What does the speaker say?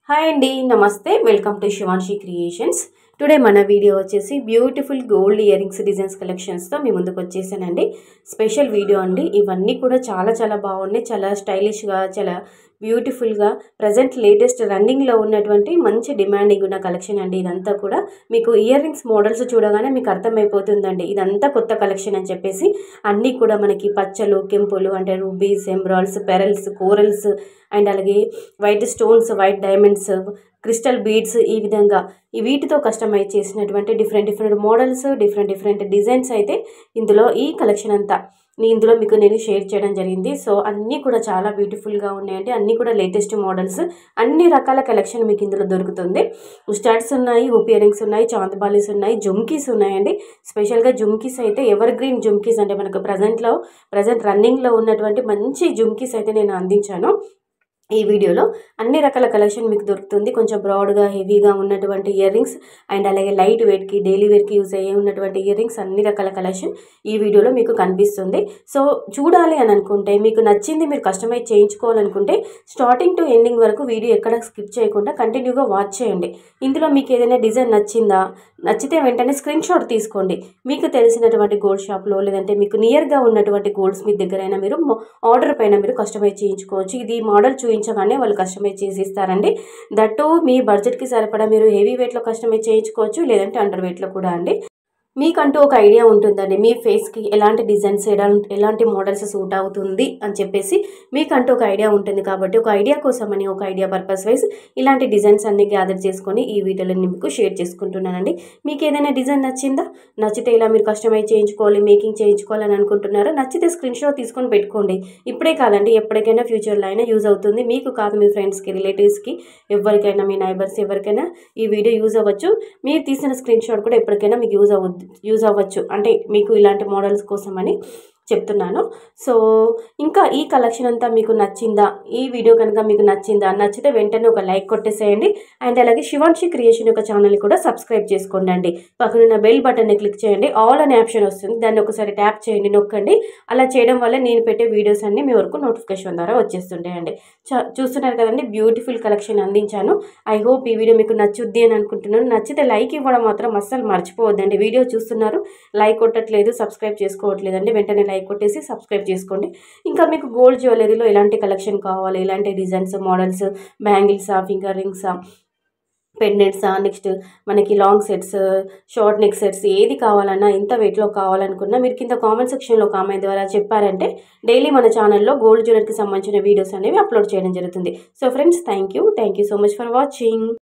hi అండి నమస్తే welcome to Shivanshi creations today మన వీడియో వచ్చేసి beautiful gold ear rings designs కలెక్షన్స్తో మీ ముందుకు వచ్చేసానండి స్పెషల్ వీడియో అండి ఇవన్నీ కూడా చాలా చాలా బాగున్నాయి చాలా స్టైలిష్గా చాలా బ్యూటిఫుల్గా ప్రజెంట్ లేటెస్ట్ రన్నింగ్లో ఉన్నటువంటి మంచి డిమాండింగ్ ఉన్న కలెక్షన్ అండి ఇదంతా కూడా మీకు ఇయర్ రింగ్స్ మోడల్స్ చూడగానే మీకు అర్థమైపోతుందండి ఇదంతా కొత్త కలెక్షన్ అని చెప్పేసి అన్నీ కూడా మనకి పచ్చలు కెంపులు అంటే rubies emeralds pearls corals and అలాగే white stones white diamonds crystal beads ఈ విధంగా ఈ వీటితో కస్టమైజ్ చేసినటువంటి different different models different different designs అయితే ఇందులో ఈ కలెక్షన్ అంతా నీ ఇందులో మీకు నేను షేర్ చేయడం జరిగింది సో అన్నీ కూడా చాలా బ్యూటిఫుల్గా ఉన్నాయండి అన్నీ కూడా లేటెస్ట్ మోడల్స్ అన్ని రకాల కలెక్షన్ మీకు ఇందులో దొరుకుతుంది స్టడ్స్ ఉన్నాయి ఊపి ఇయరింగ్స్ ఉన్నాయి చాందబాలీస్ ఉన్నాయి జుమ్కీస్ ఉన్నాయండి స్పెషల్గా జుమ్కీస్ అయితే ఎవర్ గ్రీన్ జుమ్కీస్ అంటే మనకు ప్రజెంట్లో ప్రజెంట్ రన్నింగ్లో ఉన్నటువంటి మంచి జుమ్కీస్ అయితే నేను అందించాను ఈ వీడియోలో అన్ని రకాల కలెక్షన్ మీకు దొరుకుతుంది కొంచెం బ్రాడ్గా హెవీగా ఉన్నటువంటి ఇయర్ రింగ్స్ అండ్ అలాగే లైట్ వెయిట్కి డైలీ వేర్కి యూజ్ అయ్యే ఉన్నటువంటి ఇయర్ రింగ్స్ అన్ని రకాల కలెక్షన్ ఈ వీడియోలో మీకు కనిపిస్తుంది సో చూడాలి అని అనుకుంటే మీకు నచ్చింది మీరు కస్టమైజ్ చేయించుకోవాలనుకుంటే స్టార్టింగ్ టు ఎండింగ్ వరకు వీడియో ఎక్కడ స్కిప్ చేయకుండా కంటిన్యూగా వాచ్ చేయండి ఇందులో మీకు ఏదైనా డిజైన్ నచ్చిందా నచ్చితే వెంటనే స్క్రీన్ షాట్ తీసుకోండి మీకు తెలిసినటువంటి గోల్డ్ షాప్లో లేదంటే మీకు నియర్గా ఉన్నటువంటి గోల్డ్ స్మిత్ దగ్గరైనా మీరు ఆర్డర్ పైన మీరు కస్టమైజ్ చేయించుకోవచ్చు ఇది మోడల్ చూపించగానే వాళ్ళు కస్టమైజ్ చేసి ఇస్తారండి దట్టు మీ బడ్జెట్కి సరిపడా మీరు హెవీ వెయిట్లో కస్టమైజ్ చేయించుకోవచ్చు లేదంటే అండర్ వెయిట్లో కూడా అండి మీకంటూ ఒక ఐడియా ఉంటుందండి మీ ఫేస్కి ఎలాంటి డిజైన్స్ ఎలా ఎలాంటి మోడల్స్ సూట్ అవుతుంది అని చెప్పేసి మీకంటూ ఒక ఐడియా ఉంటుంది కాబట్టి ఒక ఐడియా కోసమని ఒక ఐడియా పర్పస్ వైజ్ ఇలాంటి డిజైన్స్ అన్ని గ్యాదర్ చేసుకొని ఈ వీడియోలో మీకు షేర్ చేసుకుంటున్నానండి మీకు ఏదైనా డిజైన్ నచ్చిందా నచ్చితే ఇలా మీరు కస్టమైజ్ చేయించుకోవాలి మేకింగ్ చేయించుకోవాలని అనుకుంటున్నారా నచ్చితే స్క్రీన్ షాట్ తీసుకొని పెట్టుకోండి ఇప్పుడే కాదండి ఎప్పటికైనా ఫ్యూచర్లో అయినా యూజ్ అవుతుంది మీకు కాదు మీ ఫ్రెండ్స్కి రిలేటివ్స్కి ఎవరికైనా మీ నైబర్స్ ఎవరికైనా ఈ వీడియో యూజ్ అవ్వచ్చు మీరు తీసిన స్క్రీన్ షాట్ కూడా ఎప్పటికైనా మీకు యూజ్ అవ్వద్దు యూజ్ అవ్వచ్చు అంటే మీకు ఇలాంటి మోడల్స్ కోసమని చెప్తున్నాను సో ఇంకా ఈ కలెక్షన్ అంతా మీకు నచ్చిందా ఈ వీడియో కనుక మీకు నచ్చిందా నచ్చితే వెంటనే ఒక లైక్ కొట్టేసేయండి అండ్ అలాగే శివాన్షి క్రియేషన్ యొక్క ఛానల్ని కూడా సబ్స్క్రైబ్ చేసుకోండి అండి పక్కనున్న బెల్ బటన్ని క్లిక్ చేయండి ఆల్ అనే ఆప్షన్ వస్తుంది దాన్ని ఒకసారి ట్యాప్ చేయండి నొక్కండి అలా చేయడం వల్ల నేను పెట్టే వీడియోస్ అన్ని మీ వరకు నోటిఫికేషన్ ద్వారా వచ్చేస్తుంటాయండి చూస్తున్నారు కదండి బ్యూటిఫుల్ కలెక్షన్ అందించాను ఐ హోప్ ఈ వీడియో మీకు నచ్చుద్ది అని అనుకుంటున్నాను నచ్చితే లైక్ ఇవ్వడం మాత్రం అస్సలు మర్చిపోవద్దండి వీడియో చూస్తున్నారు లైక్ కొట్టట్లేదు సబ్స్క్రైబ్ చేసుకోవట్లేదండి వెంటనే లైక్ కొట్టేసి సబ్స్క్రైబ్ చేసుకోండి ఇంకా మీకు గోల్డ్ జ్యువెలరీలో ఎలాంటి కలెక్షన్ కావాలి ఎలాంటి డిజైన్స్ మోడల్స్ బ్యాంగిల్సా ఫింగర్ రింగ్సా పెండెంట్సా నెక్స్ట్ మనకి long sets short neck sets ఏది కావాలన్నా ఎంత వెయిట్లో కావాలనుకున్నా మీరు కింద కామెంట్ సెక్షన్లో కామెంట్ ద్వారా చెప్పారంటే డైలీ మన ఛానల్లో గోల్డ్ జ్యువెలరీకి సంబంధించిన వీడియోస్ అనేవి అప్లోడ్ చేయడం జరుగుతుంది so friends thank you thank you so much for watching